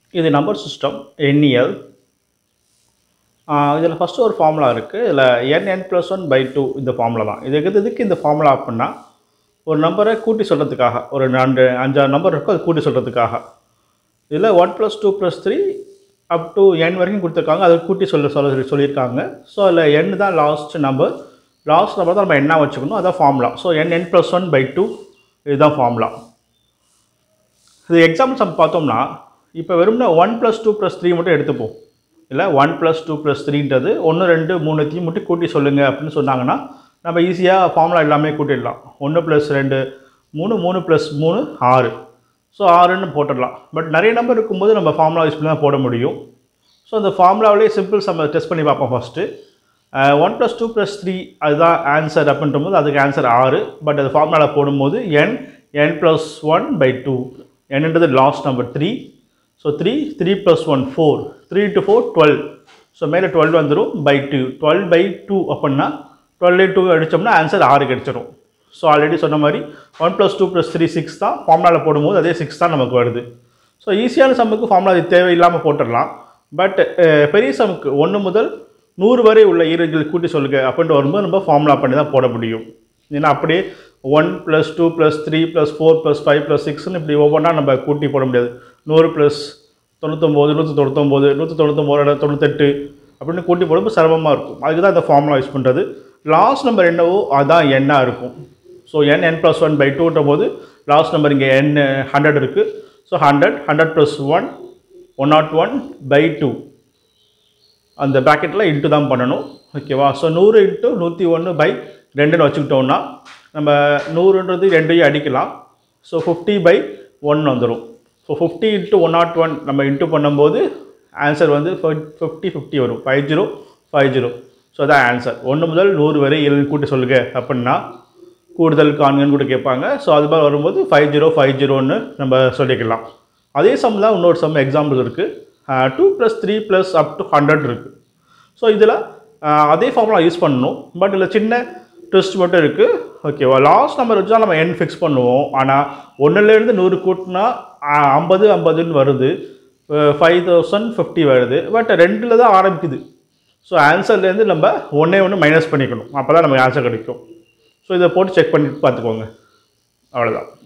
இது number system எண்ணியல் இதில் ஃபஸ்ட்டு ஒரு ஃபார்முலா இருக்குது இதில் n n plus one by two இந்த ஃபார்முலா தான் இதுக்கு இதுக்கு இந்த ஃபார்முலா அப்படின்னா ஒரு நம்பரை கூட்டி சொல்கிறதுக்காக ஒரு ரெண்டு அஞ்சாறு நம்பர் இருக்கும் அது கூட்டி சொல்கிறதுக்காக இதில் one plus two plus three up to n வரைக்கும் கொடுத்துருக்காங்க அதை கூட்டி சொல்ல சொல்ல சொல்லியிருக்காங்க ஸோ அதில் என் தான் லாஸ்ட் நம்பர் லாஸ்ட் நம்பர் தான் நம்ம என்ன வச்சுக்கணும் அதான் formula so n n plus one by two இதுதான் ஃபார்முலா இது எக்ஸாம்பிள்ஸ் நம்ம பார்த்தோம்னா இப்போ வெறும்னா one plus two plus three மட்டும் எடுத்துப்போம் இல்லை ஒன் ப்ளஸ் டூ ப்ளஸ் த்ரீன்றது ஒன்று ரெண்டு மூணுத்தையும் மட்டும் கூட்டி சொல்லுங்கள் அப்படின்னு சொன்னாங்கன்னா நம்ம ஈஸியாக ஃபார்முலா எல்லாமே கூட்டிடலாம் ஒன்று ப்ளஸ் ரெண்டு மூணு மூணு ப்ளஸ் மூணு ஆறு ஸோ ஆறுன்னு போட்டுடலாம் பட் நிறைய நம்பர் இருக்கும்போது நம்ம ஃபார்முலா யூஸ் பண்ணி தான் போட முடியும் ஸோ அந்த ஃபார்முலாவிலே சிம்பிள்ஸ் நம்ம டெஸ்ட் பண்ணி பார்ப்போம் first one plus two plus three அதுதான் ஆன்சர் அப்படின்ற போது அதுக்கு ஆன்சர் ஆறு பட் அது ஃபார்முலாவில் போடும்போது n n plus one by two என்னன்றது last number three so three three plus one four three to four twelve so மேலே டுவெல் வந்துடும் by two twelve by two அப்படின்னா டுவெல் டூ அடித்தோம்னா ஆன்சர் ஆறு கிடச்சிரும் ஸோ ஆல்ரெடி சொன்ன மாதிரி one plus two plus three six தான் ஃபார்முலாவில் போடும்போது அதே சிக்ஸ் தான் நமக்கு வருது ஸோ ஈஸியான சம்முக்கு ஃபார்முலா இது தேவையில்லாமல் போட்டுடலாம் பட் பெரிய சம்முக்கு ஒன்று முதல் நூறு வரை உள்ள ஈரங்கள் கூட்டி சொல்லுங்க அப்படின்ட்டு வரும்போது நம்ம ஃபார்முலா பண்ணி தான் போட முடியும் ஏன்னா அப்படியே one plus two plus three plus four plus five plus சிக்ஸ்னு இப்படி ஒவ்வொன்றா நம்ம கூட்டி போட முடியாது நூறு ப்ளஸ் தொண்ணூத்தொம்பது நூற்றி தொண்ணூத்தொம்பது நூற்றி தொண்ணூத்தொம்பது தொண்ணூத்தெட்டு அப்படின்னு கூட்டி போடும்போது சிரமமாக இருக்கும் அதுக்கு தான் இந்த ஃபார்முலா யூஸ் பண்ணுறது லாஸ்ட் நம்பர் என்னவோ அதான் எண்ணாக இருக்கும் so n n plus one by டூன்ற போது லாஸ்ட் நம்பர் இங்கே என் ஹண்ட்ரட் இருக்குது so hundred hundred plus one one nought one by two அந்த ப்ராக்கெட்டில் இன்ட்டு தான் பண்ணணும் ஓகேவா ஸோ நூறு இன்ட்டு நூற்றி ஒன்று பை ரெண்டுன்னு வச்சுக்கிட்டோம்னா நம்ம நூறுன்றது ரெண்டையும் அடிக்கலாம் ஸோ ஃபிஃப்டி பை ஒன் வந்துடும் so fifty into one nought one நம்ம இன்ட்டு பண்ணும்போது ஆன்சர் வந்து ஃபிஃப்டி ஃபிஃப்டி வரும் five zero five zero so அதான் ஆன்சர் ஒன்று முதல் நூறு வரை ஏழு கூட்டி சொல்லுங்க அப்படின்னா கூடுதல் காண்கன்னு கூட கேட்பாங்க ஸோ அது மாதிரி வரும்போது ஃபைவ் ஜீரோ ஃபைவ் ஜீரோன்னு நம்ம சொல்லிக்கலாம் அதே சம் தான் இன்னொரு சம் எக்ஸாம்பிள் இருக்குது two plus three plus up to hundred இருக்குது ஸோ இதில் அதே ஃபார்முலா யூஸ் பண்ணணும் பட் இதில் சின்ன ட்விஸ்ட் மட்டும் இருக்குது ஓகேவா லாஸ்ட் நம்பர் வச்சு தான் நம்ம என் ஃபிக்ஸ் பண்ணுவோம் ஆனால் ஒன்றுலேருந்து நூறு கூட்டினா ஐம்பது ஐம்பதுன்னு வருது ஃபைவ் தௌசண்ட் ஃபிஃப்டி வருது பட் ரெண்டில் தான் ஆரம்பிக்குது ஸோ ஆன்சர்லேருந்து நம்ம ஒன்றே ஒன்று மைனஸ் பண்ணிக்கணும் அப்போ தான் நமக்கு ஆன்சர் கிடைக்கும் ஸோ இதை போட்டு செக் பண்ணிட்டு பார்த்துக்கோங்க அவ்வளோதான்